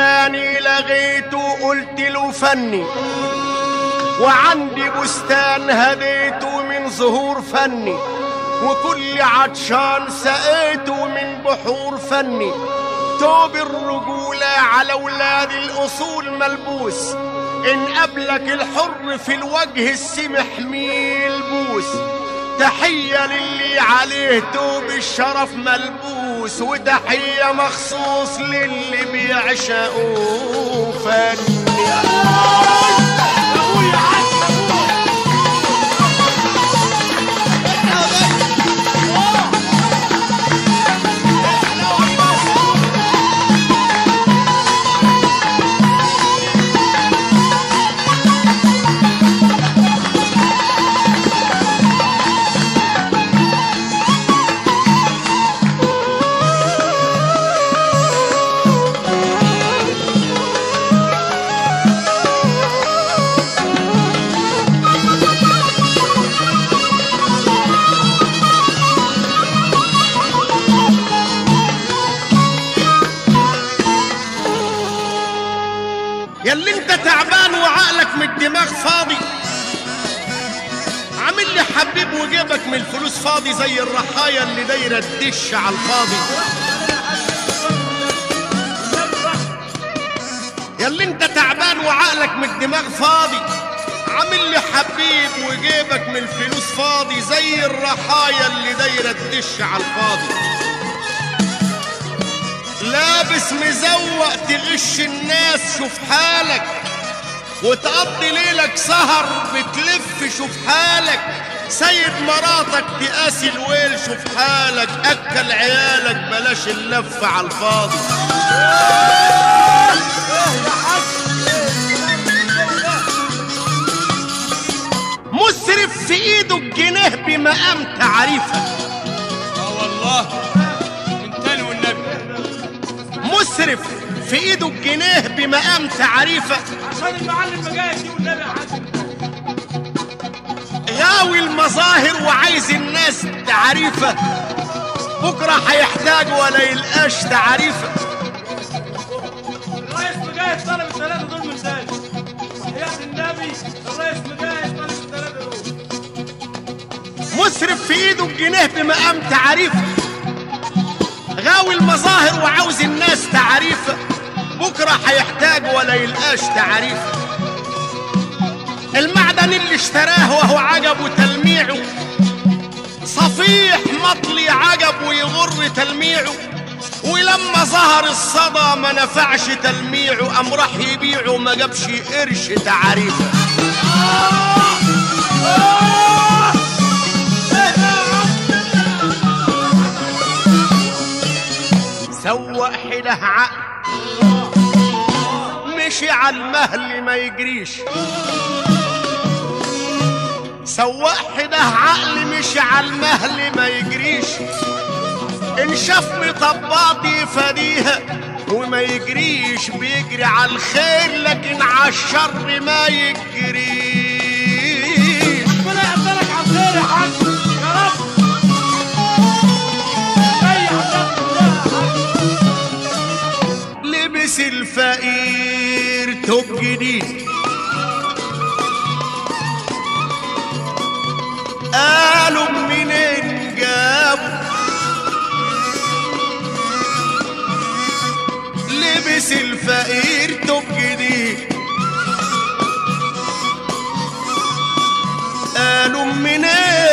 بستاني لغيته قلت له فني وعندي بستان هديته من زهور فني وكل عطشان سقيته من بحور فني توب الرجولة على ولاد الأصول ملبوس إن قبلك الحر في الوجه السمح ميل بوس تحية للي عليه توب الشرف ملبوس وتحية مخصوص للي بيعشقوا فني ياللي انت تعبان وعقلك من الدماغ فاضي عامل لي حبيب وجيبك من الفلوس فاضي زي الرحايا اللي دايره الدش على الفاضي ياللي انت تعبان وعقلك من الدماغ فاضي عامل لي حبيب وجيبك من الفلوس فاضي زي الرحايا اللي دايره الدش على الفاضي لابس مزوق تغش الناس شوف حالك وتقضي ليلك سهر بتلف شوف حالك سيد مراتك تقاسي الويل شوف حالك اكل عيالك بلاش اللف على الفاضي مسرف في ايده الجنيه بمقام تعريفه اه والله من تاني والنبي مسرف في ايده الجنيه بمقام تعريفه عشان المعلم ما جاش والنبي يا حاج غاوي المظاهر وعايز الناس تعريفه بكره هيحتاج ولا يلقاش تعريفه الرئيس مجاهد طلب الثلاثه دول من تاني وحياة النبي الرئيس مجاهد طلب الثلاثه دول مسرف في ايده الجنيه بمقام تعريفه غاوي المظاهر وعاوز الناس تعريفه بكره هيحتاج ولا يلقاش تعريفه المعدن اللي اشتراه وهو عجبه تلميعه صفيح مطلي عجب ويغر تلميعه ولما ظهر الصدى ما نفعش تلميعه قام راح يبيعه ما جابش قرش تعريفه سوق حده عقل مشي على المهل ما يجريش سواق حده عقل مشي على المهل ما يجريش ان شاف مطبات يفديها وما يجريش بيجري على الخير لكن على الشر ما يجريش ربنا يقبلك على الخير يا حاج يا رب ريح الناس كلها يا حاج لبس الفقير توب جديد قالوا منين جابوا لبس الفقير توب جديد قالوا منين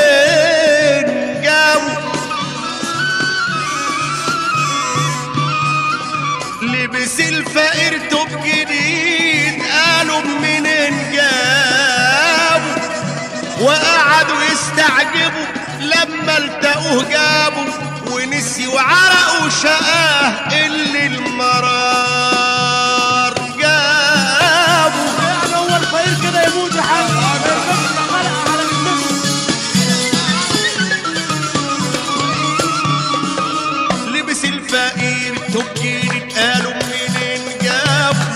جابوا لبس الفقير توب جديد قالوا منين جابوا وقعدوا يستعجبوا لما التقوه جابوا ونسي وعرقوا شقاه اللي المرار جابوا يعني هو الفقير كده يموت يا حاج ما يركبش إلا خلق على جسمه لبس الفقير توب جديد قالوا منين جابوا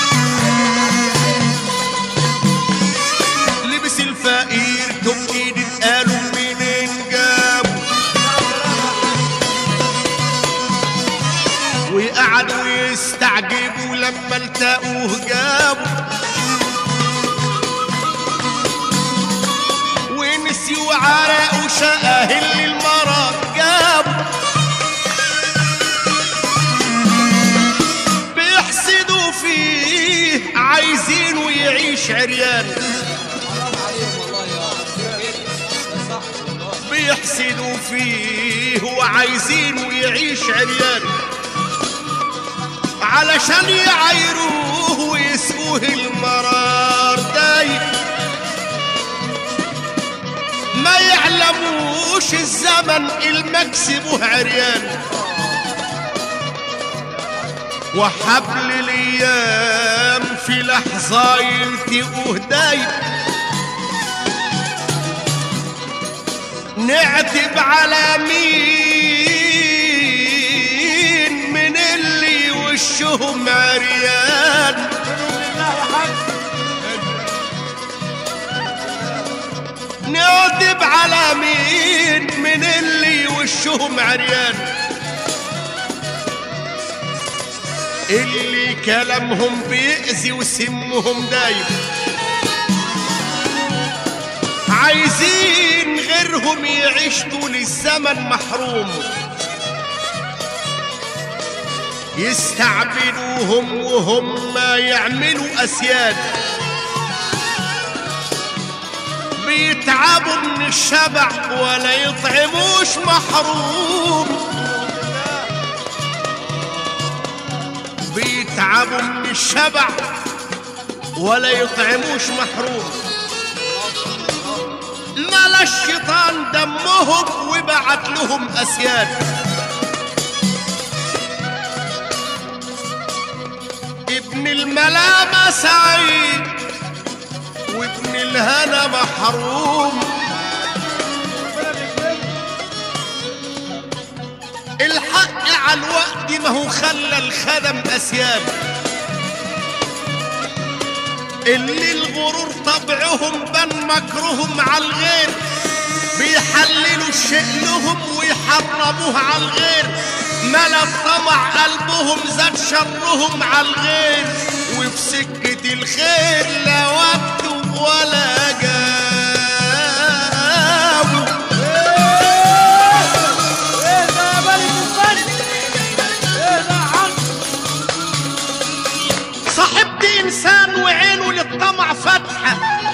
لبس الفقير توب جديد قالوا منين جابوا وقعدوا التقوه جابوا ونسيوا عرق وشقه اللي المرض جابوا بيحسدوا فيه عايزينه يعيش عريان حرام عليهم والله يا ده صح والله بيحسدوا فيه وعايزينه يعيش عريان علشان يعايروه ويسقوه المرار دايم ما يعلموش الزمن المكسبه عريان وحبل الايام في لحظه يلتقوه دايم نعتب على مين من اللي وشهم عريان لله يا حاج نعتب على مين من اللي وشهم عريان اللي كلامهم بيأذي وسمهم دايم عايزين غيرهم يعيش طول الزمن محروم يستعبدوهم وهم يعملوا أسياد بيتعبوا من الشبع ولا يطعموش محروم بيتعبوا من الشبع ولا يطعموش محروم ملا الشيطان دمهم وبعت لهم أسياد ابن الملامة سعيد وابن الهنا محروم الحق على الوقت ما هو خلى الخدم أسياد اللي الغرور طبعهم بان مكرهم على الغير بيحللوا الشيء لهم ويحرموه على الغير ملا الطمع قلبهم زاد شرهم على الغير وفي سكة الخير لا وقت ولا جابوا ايه ده يا ملك الفن ايه ده يا عم صاحبت انسان وعينه للطمع فتحه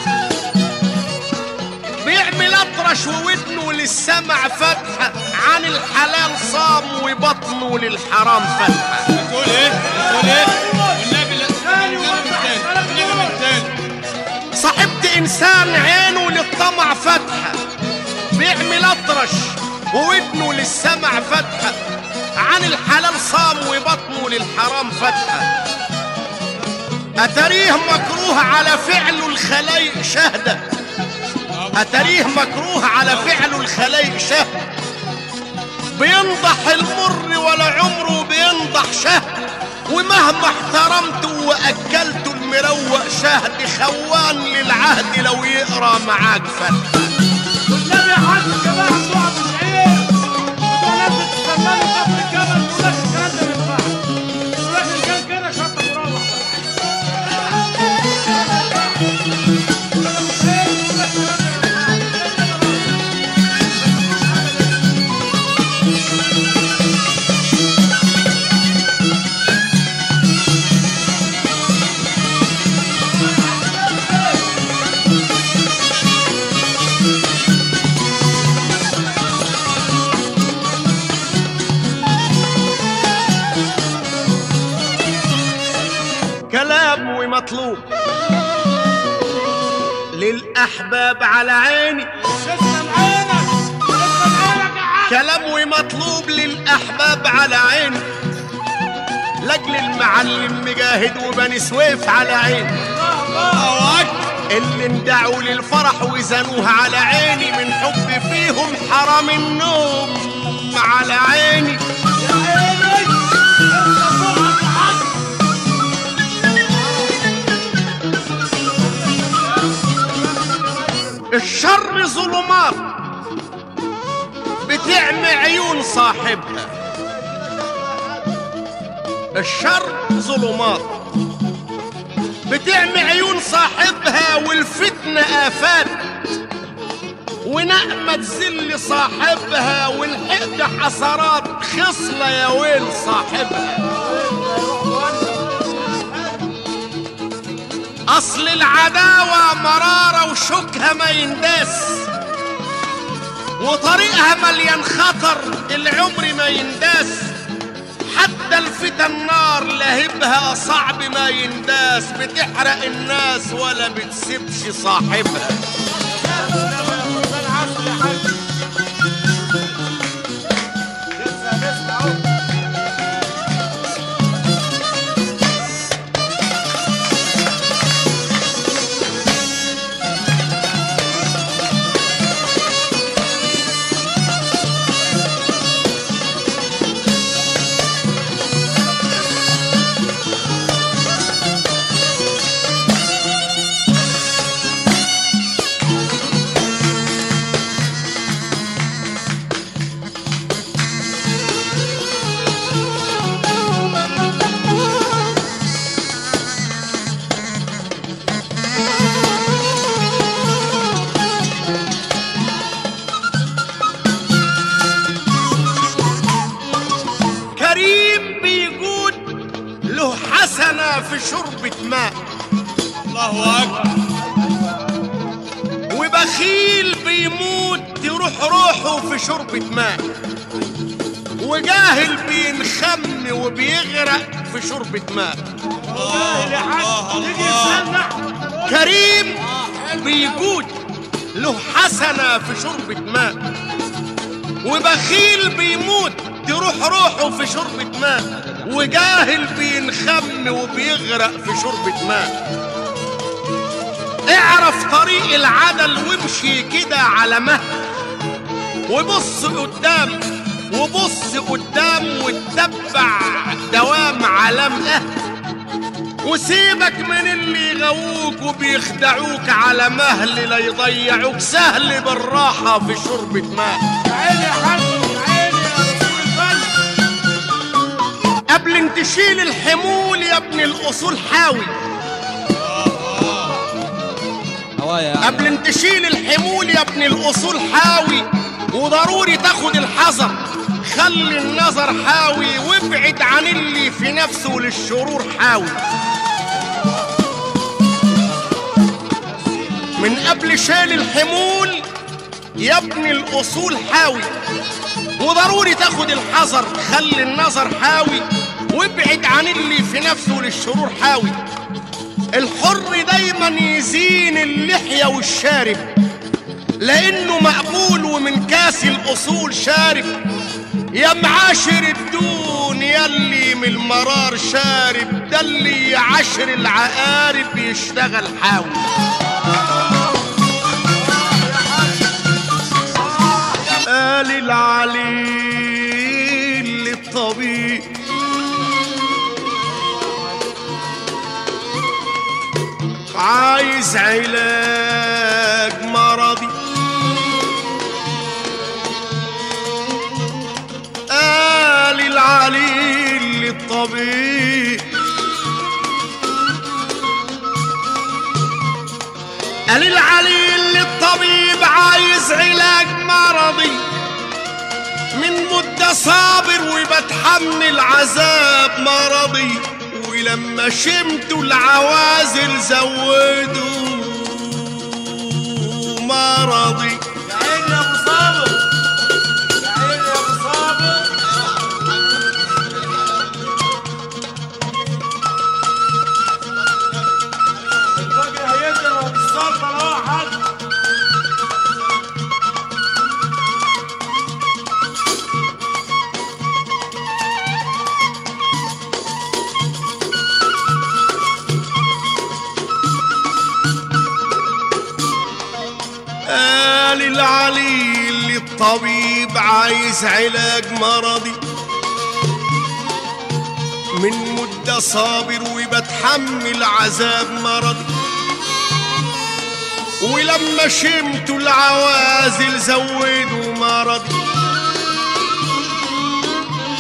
بيعمل اطرش وودنه للسمع فتحه عن الحلال صام وبطنه للحرام فتحه بتقول ايه؟ بتقول ايه؟ والنبي لا ثاني والنبي ووضح تاني الكلام والنبي دول. تاني صاحبت انسان عينه للطمع فتحه بيعمل اطرش وودنه للسمع فتحه عن الحلال صام وبطنه للحرام فتحه اتريه مكروه على فعله الخلايق شهده اتريه مكروه على فعله الخلايق شهد بينضح المر ولا عمره بينضح شهد ومهما احترمته واكلته المروق شهد خوان للعهد لو يقرا معاك فتح والنبي يا حاج الجماعه بتوع ابو سعيد بتوع ناس بتتسمموا كفر الجبل ما يقولكش الكلام ده ما ينفعش يقول لك ان كان كده شطب وروح كلام ومطلوب للاحباب على عيني تسلم عينك تسلم عينك يا حاج كلام ومطلوب للاحباب على عيني لاجل المعلم مجاهد وبني سويف على عيني الله الله اللي اندعوا للفرح وزنوها على عيني من حب فيهم حرام النوم على عيني يا عيني انت فوقك يا حاج الشر ظلمات بتعمي عيون صاحبها الشر ظلمات بتعمي عيون صاحبها والفتنة آفات ونعمة تذل صاحبها والحقد حسرات خصلة يا ويل صاحبها أصل العداوة مرارة وشوكها ما ينداس وطريقها مليان خطر العمر ما ينداس حتى الفتن نار لهبها صعب ما ينداس بتحرق الناس ولا بتسيبش صاحبها كريم بيجود له حسنة في شربة ماء الله اكبر وبخيل بيموت تروح روحه في شربة ماء وجاهل بينخم وبيغرق في شربة ماء يا حاج تيجي تستنى كريم بيجود له حسنة في شربة ماء وبخيل بيموت تروح روحه في شربة ماء وجاهل بينخم وبيغرق في شربة ماء اعرف طريق العدل وامشي كده على مهل وبص قدام وبص قدام واتبع دوام علام اهل وسيبك من اللي يغووك وبيخدعوك على مهل لا يضيعوك سهل بالراحة في شربة ماء عيني يا حاج عيني يا رسول الفن قبل ان تشيل الحمول يا ابن الاصول حاول هوايا يعني قبل ان تشيل الحمول يا ابن الاصول حاوي وضروري تاخد الحذر خلي النظر حاوي وابعد عن اللي في نفسه للشرور حاوي من قبل شال الحمول يا ابن الاصول حاوي وضروري تاخد الحذر خلي النظر حاوي وابعد عن اللي في نفسه للشرور حاوي الحر دايما يزين اللحية والشارب لانه مقبول ومن كاس الاصول شارب يا معاشر الدون يلي من المرار شارب ده اللي يعشر العقارب يشتغل حاوي قال العليل للطبيب عايز علاج مرضي قال العليل للطبيب قال العليل للطبيب عايز علاج مرضي من مدة صابر وبتحمل عذاب مرضي ولما شمتوا العوازل زودوا مرضي يا عيني يا ابو صابر يا عيني يا ابو صابر الراجل هيضرب السلطه لو حد قال العليل للطبيب عايز علاج مرضي من مدة صابر وبتحمل عذاب مرضي ولما شمتوا العوازل زودوا مرضي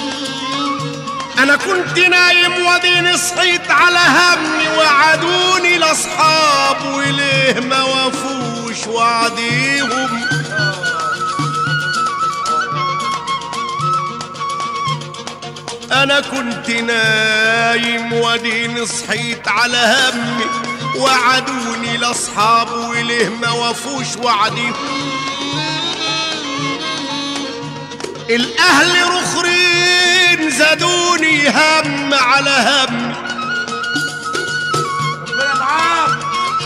انا كنت نايم وديني صحيت على همي وعدوني وليه ما وفوش وعديهم انا كنت نايم وديني صحيت على همي وعدوني لاصحاب وليه ما وفوش وعديهم الاهل رخرين زادوني هم على هم ربنا معاك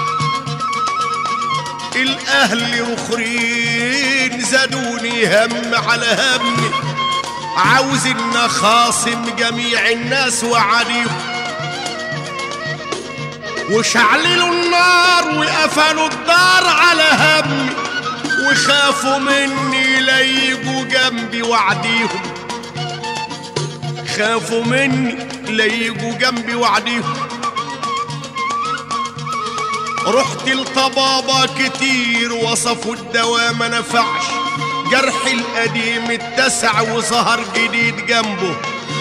الاهل رخرين زادوني هم على همي عاوز ان خاصم جميع الناس وعليهم وشعللوا النار وقفلوا الدار على همي وخافوا مني لا يجوا جنبي وعديهم خافوا مني لا يجوا جنبي وعديهم رحت لطبابة كتير وصفوا الدواء ما نفعش جرح القديم اتسع وظهر جديد جنبه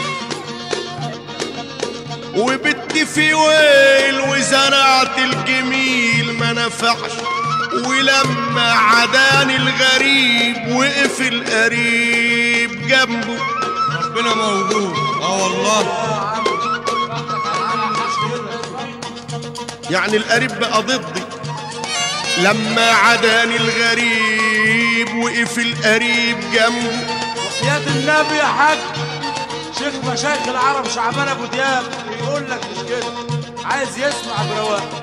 وبت في ويل وزرعت الجميل ما نفعش ولما عداني الغريب وقف القريب جنبه ربنا موجود اه والله يعني القريب بقى ضدي لما عداني الغريب وقف القريب جنبه يا النبي يا حاج شيخ مشايخ العرب شعبان ابو دياب يقول لك مش كده عايز يسمع برواق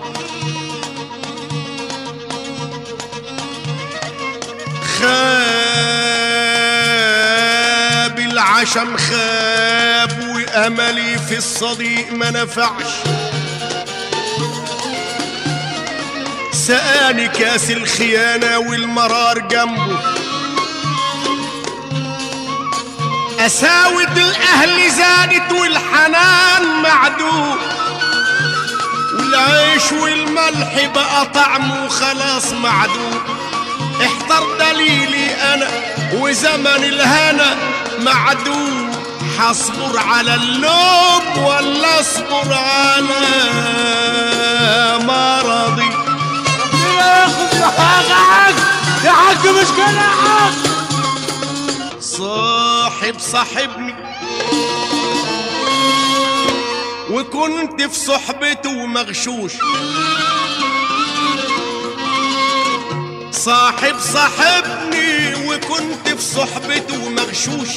خاب العشم خاب واملي في الصديق ما نفعش سقاني كاس الخيانة والمرار جنبه أساوة الأهل زادت والحنان معدوم والعيش والملح بقى طعمه خلاص معدوم احضر دليلي أنا وزمن الهنا معدوم حصبر على اللوم ولا اصبر على مرضي ربنا ياخد بحاجة يا حاج يا حاج مش كده يا حاج صاحب صاحبني وكنت في صحبته مغشوش صاحب صاحبني وكنت في صحبته مغشوش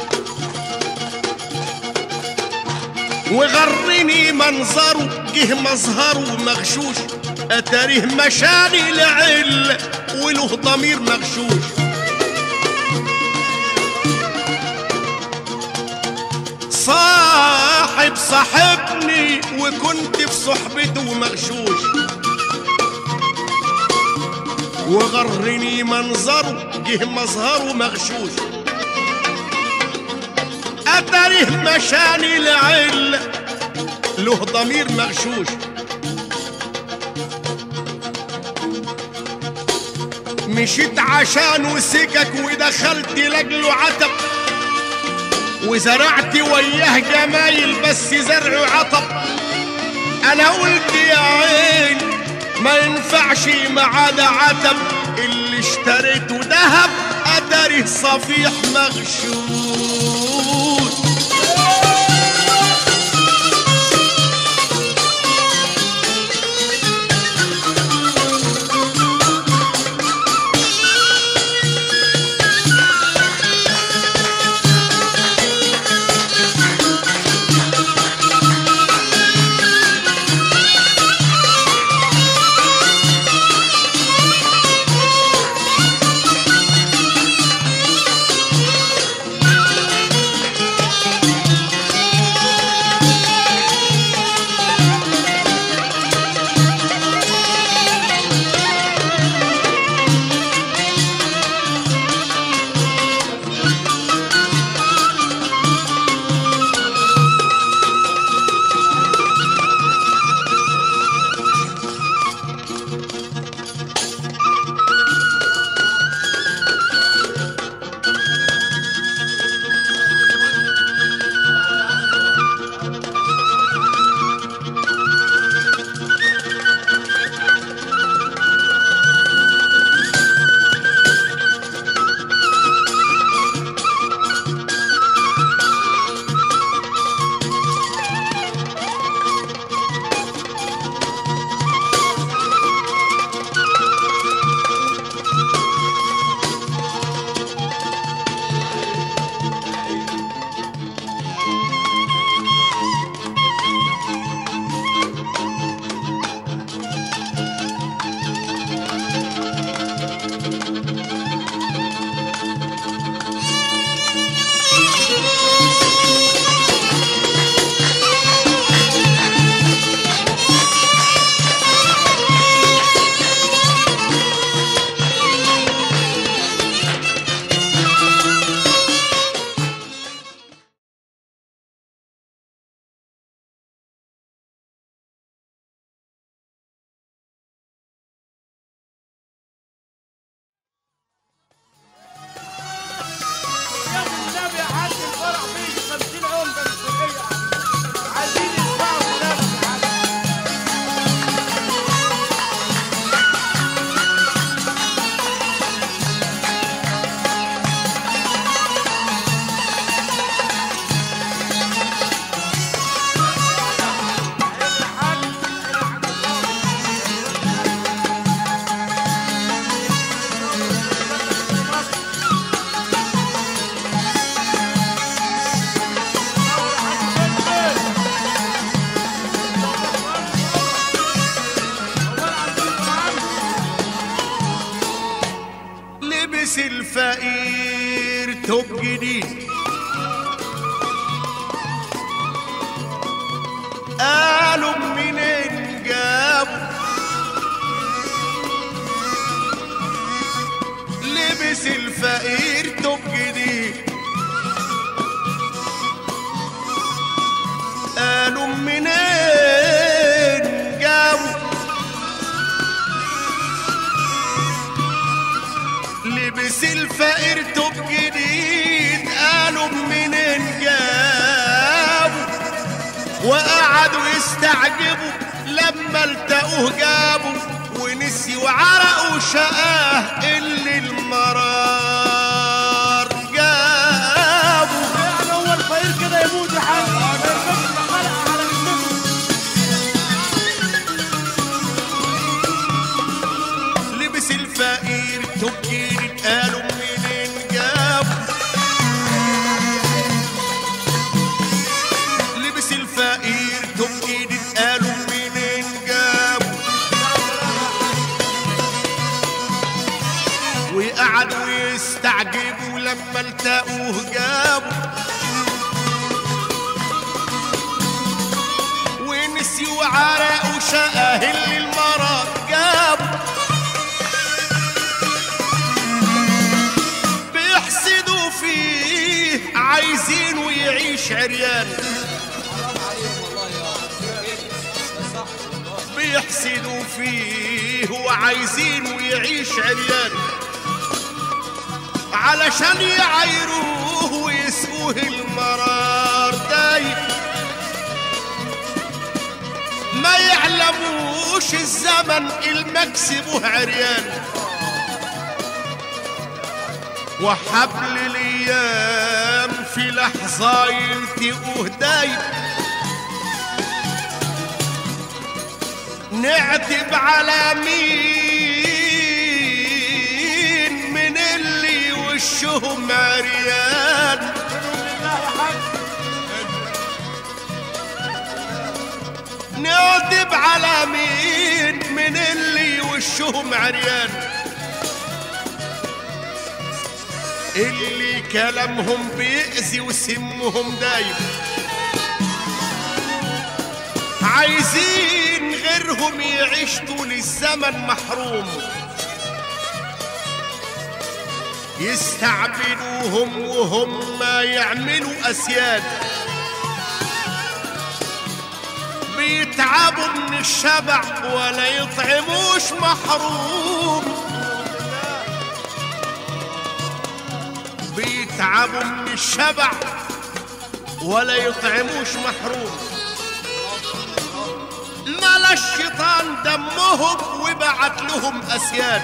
وغرني منظره جه مظهره مغشوش اتاريه مشاني لعل وله ضمير مغشوش صاحب صاحبني وكنت في صحبته مغشوش وغرني منظره جه مظهره مغشوش أتريه مشاني لعل له ضمير مغشوش مشيت عشانه سكك ودخلت لاجله عتب وزرعت وياه جمايل بس زرعه عطب انا قلت يا عين ما ينفعش مع ده عتب اللي اشتريته دهب اتاري صفيح مغشوش توب جديد قالوا منين جابوا لبس الفقير توب جديد قالوا منين جابوا لبس الفقير توب جديد قالوا منين جابوا وقعدوا يستعجبوا لما التقوه جابوا ونسيوا عرقوا شقاه اللي المرار جابوا يعني هو الفقير كده يموت يا حاج ما يركبش خلق على جسمه لبس الفقير توب جديد قالوا منين جابوا لبس الفقير توب جديد قالوا منين جابوا وقعدوا يستعجبوا لما التقوه جابوا ونسيوا عرقوا شقاه اللي المرض جابوا بيحسدوا فيه عايزينه يعيش عريان حرام عليهم والله يا كده ده صح والله بيحسدوا فيه وعايزينه يعيش عريان علشان يعايروه ويسقوه المرار دايم ما يعلموش الزمن المكسبه عريان وحبل الايام في لحظه يلتقوه دايم نعتب على مين من اللي وشهم عريان لله يا حاج نعتب على مين من اللي وشهم عريان اللي كلامهم بيأذي وسمهم دايم عايزين غيرهم يعيش طول الزمن محروم يستعبدوهم وهم يعملوا أسياد بيتعبوا من الشبع ولا يطعموش محروم بيتعبوا من الشبع ولا يطعموش محروم ملا الشيطان دمهم وبعت لهم أسياد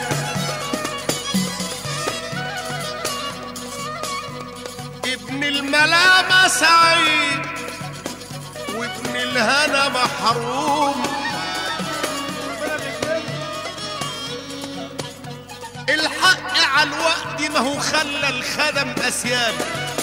ابن الملامة سعيد وابن الهنا محروم الحق على الوقت ما هو خلى الخدم أسياد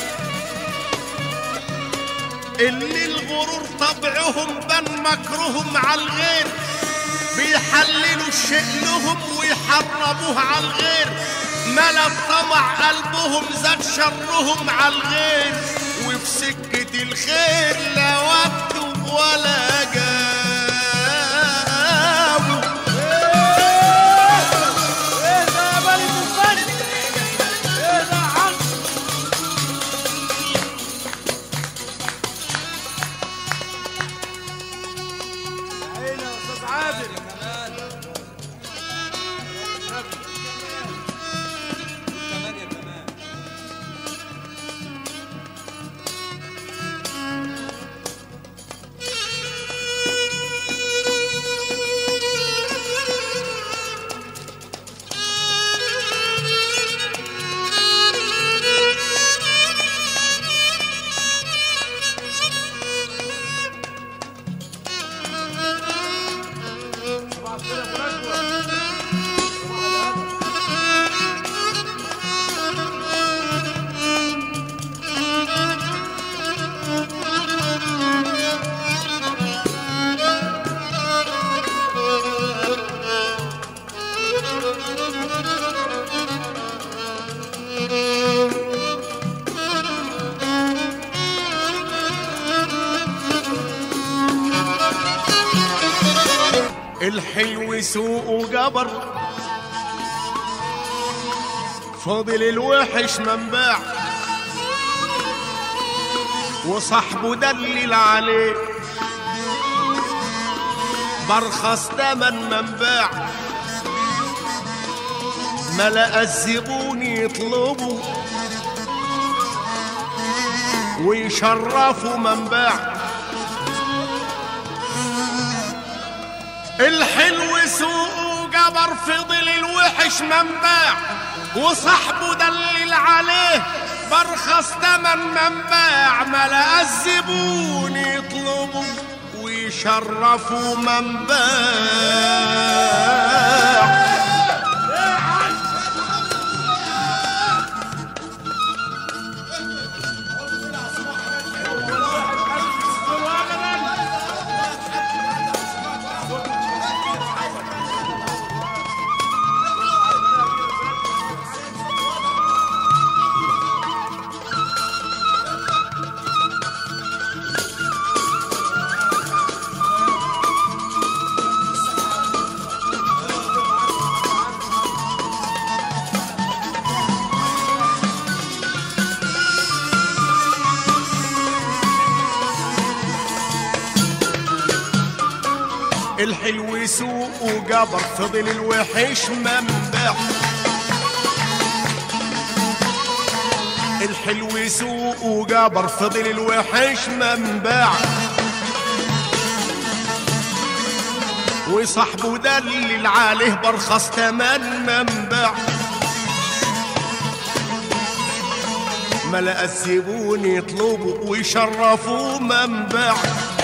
اللي الغرور طبعهم بان مكرهم على الغير بيحللوا الشيء لهم ويحرموه على الغير ملا الطمع قلبهم زاد شرهم على الغير وفي سكة الخير لا وقت ولا جابوا ايه ده يا بني الفن ايه ده يا حاج يا عيني يا استاذ عادل كمان كمان يا كمان الحلو سوق وجبر فاضل الوحش منباع وصاحبه دلل عليه برخص تمن منباع ملأ الزبون يطلبوا ويشرفوا منباع الحلو سوق جبر فضل الوحش منباع وصاحبه دلل عليه برخص تمن منباع ملأ الزبون يطلبوا ويشرفوا منباع الحلو يسوق وجبر فضل الوحش منبع الحلو يسوق وجبر فضل الوحش منبع وصاحبه دلل عليه برخص تمن منبع ملأ الزبون يطلبوا ويشرفوا منبع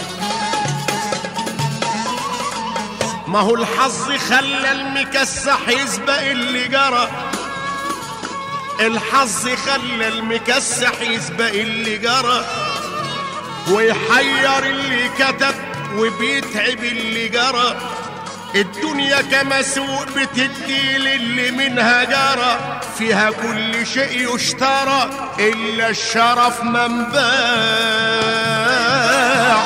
ما هو الحظ خلى المكسح يسبق اللي جرى الحظ خلى المكسح يسبق اللي جرى ويحير اللي كتب وبيتعب اللي جرى الدنيا كمسوق بتدي للي منها جرى فيها كل شيء يشترى إلا الشرف منباع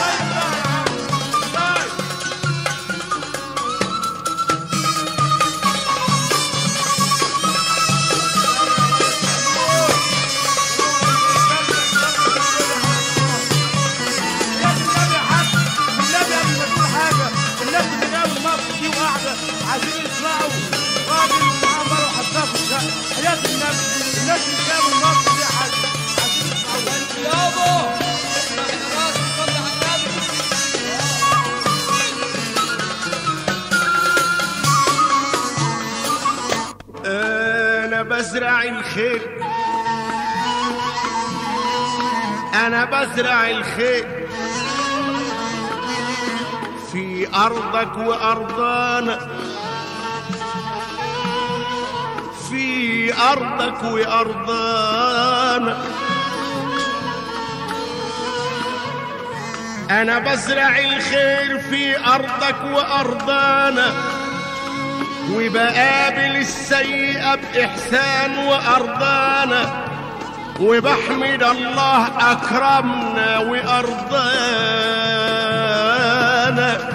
النبي يا حاج النبي قبل ما تقول حاجه الناس اللي جابوا مصر دي وقاعده عايزين يسمعوا راجل معاه مره وحطها في الشقه حياه النبي الناس اللي جابوا مصر دي يا حاج عايزين يسمعوا يابا احنا راس نصلي على النبي انا بزرع الخير انا بزرع الخير في ارضك وارضانا في ارضك وارضانا انا بزرع الخير في ارضك وارضانا وبقابل السيئة بإحسان وأرضانا وبحمد الله أكرمنا وأرضانا